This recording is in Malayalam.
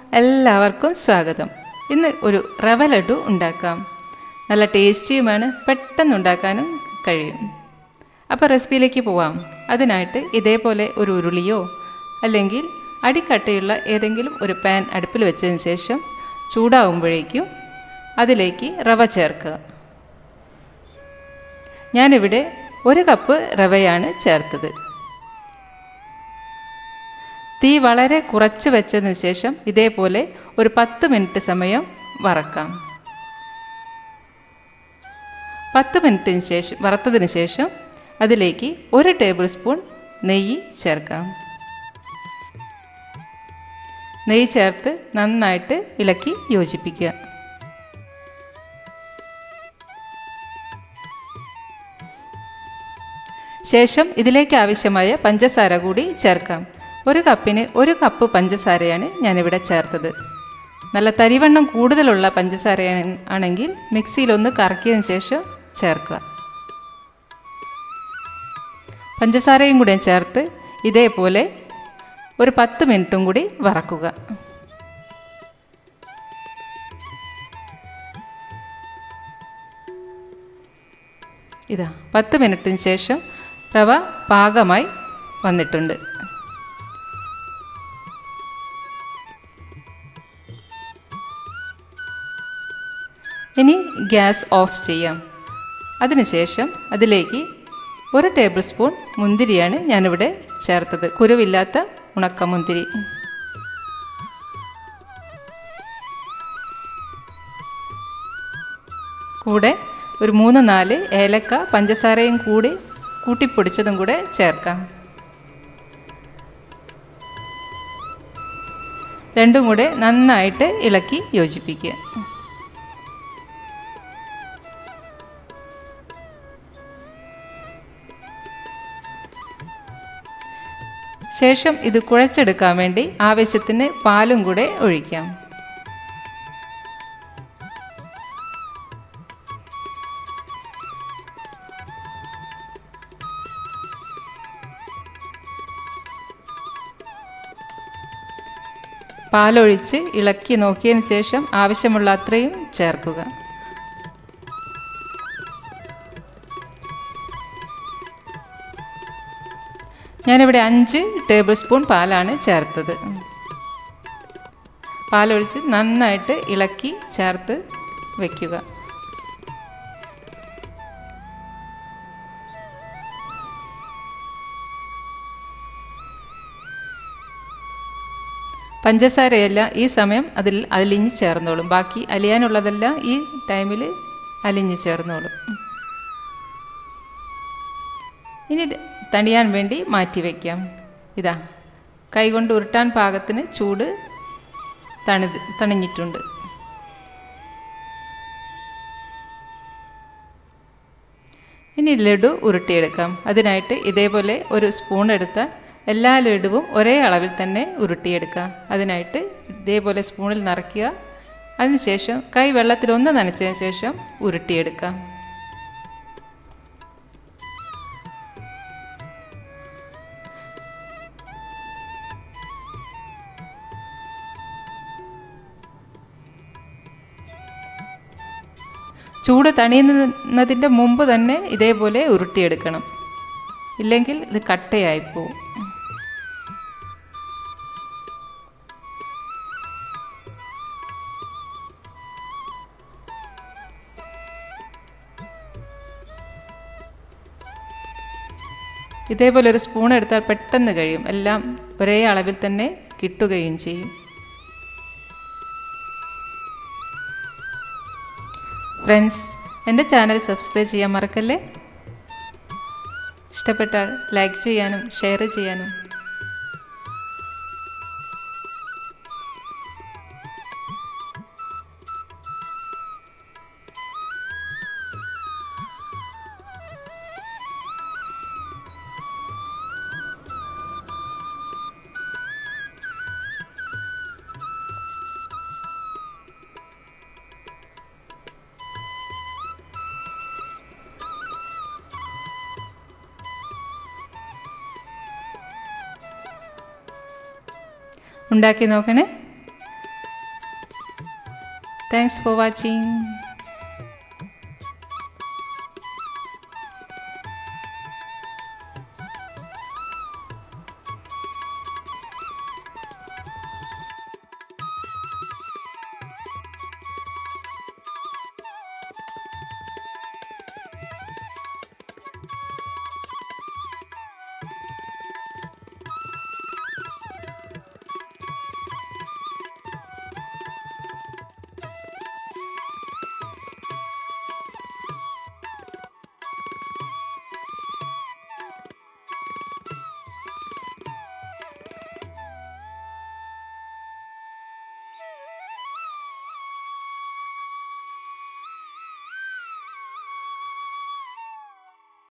എല്ലാവർക്കും സ്വാഗതം ഇന്ന് ഒരു റവ ലഡു ഉണ്ടാക്കാം നല്ല ടേസ്റ്റിയുമാണ് പെട്ടെന്ന് ഉണ്ടാക്കാനും കഴിയും അപ്പോൾ റെസിപ്പിയിലേക്ക് പോവാം അതിനായിട്ട് ഇതേപോലെ ഒരു ഉരുളിയോ അല്ലെങ്കിൽ അടിക്കട്ടയുള്ള ഏതെങ്കിലും ഒരു പാൻ അടുപ്പിൽ വെച്ചതിന് ശേഷം ചൂടാവുമ്പോഴേക്കും അതിലേക്ക് റവ ചേർക്കുക ഞാനിവിടെ ഒരു കപ്പ് റവയാണ് ചേർത്തത് തീ വളരെ കുറച്ച് വെച്ചതിന് ശേഷം ഇതേപോലെ ഒരു പത്ത് മിനിറ്റ് സമയം വറക്കാം പത്ത് മിനിറ്റിന് ശേഷം വറുത്തതിന് ശേഷം അതിലേക്ക് ഒരു ടേബിൾ സ്പൂൺ നെയ്യ് ചേർക്കാം നെയ്യ് ചേർത്ത് നന്നായിട്ട് ഇളക്കി യോജിപ്പിക്കുക ശേഷം ഇതിലേക്ക് ആവശ്യമായ പഞ്ചസാര കൂടി ചേർക്കാം ഒരു കപ്പിന് ഒരു കപ്പ് പഞ്ചസാരയാണ് ഞാനിവിടെ ചേർത്തത് നല്ല തരിവണ്ണം കൂടുതലുള്ള പഞ്ചസാര ആണെങ്കിൽ മിക്സിയിലൊന്ന് കറക്കിയതിന് ശേഷം ചേർക്കുക പഞ്ചസാരയും കൂടെ ചേർത്ത് ഇതേപോലെ ഒരു പത്ത് മിനിറ്റും കൂടി വറക്കുക ഇതാ പത്ത് മിനിറ്റിന് ശേഷം റവ പാകമായി വന്നിട്ടുണ്ട് ഇനി ഗ്യാസ് ഓഫ് ചെയ്യാം അതിനുശേഷം അതിലേക്ക് ഒരു ടേബിൾ സ്പൂൺ മുന്തിരിയാണ് ഞാനിവിടെ ചേർത്തത് കുരുവില്ലാത്ത ഉണക്കമുന്തിരി കൂടെ ഒരു മൂന്ന് നാല് ഏലക്ക പഞ്ചസാരയും കൂടി കൂട്ടിപ്പൊടിച്ചതും കൂടെ ചേർക്കാം രണ്ടും കൂടെ നന്നായിട്ട് ഇളക്കി യോജിപ്പിക്കുക ശേഷം ഇത് കുഴച്ചെടുക്കാൻ വേണ്ടി ആവശ്യത്തിന് പാലും കൂടെ ഒഴിക്കാം പാലൊഴിച്ച് ഇളക്കി നോക്കിയതിന് ശേഷം ആവശ്യമുള്ള അത്രയും ചേർക്കുക ഞാനിവിടെ അഞ്ച് ടേബിൾ സ്പൂൺ പാലാണ് ചേർത്തത് പാലൊഴിച്ച് നന്നായിട്ട് ഇളക്കി ചേർത്ത് വയ്ക്കുക പഞ്ചസാരയെല്ലാം ഈ സമയം അതിൽ അലിഞ്ഞ് ചേർന്നോളും ബാക്കി അലിയാനുള്ളതെല്ലാം ഈ ടൈമിൽ അലിഞ്ഞ് ചേർന്നോളും ഇനി തണിയാൻ വേണ്ടി മാറ്റി വയ്ക്കാം ഇതാ കൈകൊണ്ട് ഉരുട്ടാൻ പാകത്തിന് ചൂട് തണി തണിഞ്ഞിട്ടുണ്ട് ഇനി ലഡു ഉരുട്ടിയെടുക്കാം അതിനായിട്ട് ഇതേപോലെ ഒരു സ്പൂൺ എടുത്താൽ എല്ലാ ലഡുവും ഒരേ അളവിൽ തന്നെ ഉരുട്ടിയെടുക്കാം അതിനായിട്ട് ഇതേപോലെ സ്പൂണിൽ നിറയ്ക്കുക അതിനുശേഷം കൈ വെള്ളത്തിൽ ഒന്ന് നനച്ചതിന് ശേഷം ഉരുട്ടിയെടുക്കാം ചൂട് തണിയുന്നതിൻ്റെ മുമ്പ് തന്നെ ഇതേപോലെ ഉരുട്ടിയെടുക്കണം ഇല്ലെങ്കിൽ ഇത് കട്ടയായിപ്പോവും ഇതേപോലെ ഒരു സ്പൂൺ എടുത്താൽ പെട്ടെന്ന് കഴിയും എല്ലാം ഒരേ അളവിൽ തന്നെ കിട്ടുകയും ചെയ്യും ഫ്രണ്ട്സ് എൻ്റെ ചാനൽ സബ്സ്ക്രൈബ് ചെയ്യാൻ മറക്കല്ലേ ഇഷ്ടപ്പെട്ടാൽ ലൈക്ക് ചെയ്യാനും ഷെയർ ചെയ്യാനും ഉണ്ടാക്കി നോക്കണേ താങ്ക്സ് ഫോർ വാച്ചിങ്